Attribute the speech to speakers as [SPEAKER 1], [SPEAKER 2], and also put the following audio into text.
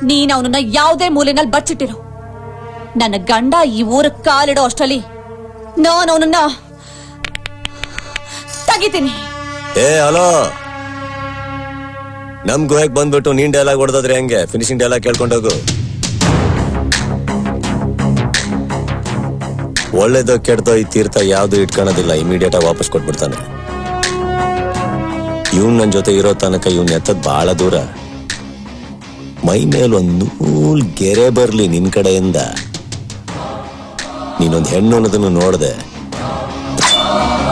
[SPEAKER 1] ನೀನ್ ಅವನನ್ನ ಯಾವುದೇ ಮೂಲೆನಲ್ಲಿ ಬಚ್ಚಿಟ್ಟಿರು ನನ್ನ ಗಂಡ ಈ ಊರ ಕಾಲಿಡೋ ಅಷ್ಟರಲ್ಲಿ ನಾನು ಅವನನ್ನ ತೆಗಿತೀನಿ
[SPEAKER 2] ಏ ಹಲೋ ನಮ್ ಗುಹೆಗ್ ಬಂದ್ಬಿಟ್ಟು ನೀನ್ ಡೈಲಾಗ್ ಹೊಡೆದ್ರೆ ಹೆಂಗೆ ಫಿನಿಶಿಂಗ್ ಡೈಲಾಗ್ ಕೇಳ್ಕೊಂಡೋಗು ಒಳ್ಳೇದೋ ಕೆಡ್ದೋ ಈ ತೀರ್ಥ ಯಾವ್ದು ಇಟ್ಕೊಳೋದಿಲ್ಲ ಇಮಿಡಿಯೇಟ್ ಆಗಿ ವಾಪಸ್ ಕೊಟ್ಬಿಡ್ತಾನೆ ಇವ್ನ್ ನನ್ ಜೊತೆ ಇರೋ ತನಕ ಇವ್ನ್ ಎತ್ತದ್ ಬಹಳ ದೂರ ಮೈ ಮೇಲ್ ಒಂದ್ ನೂಲ್ ಗೆರೆ ಬರ್ಲಿ ನಿನ್ ಕಡೆಯಿಂದ ನೀನೊಂದ್ ಹೆಣ್ಣು ಅನ್ನೋದನ್ನು ನೋಡ್ದೆ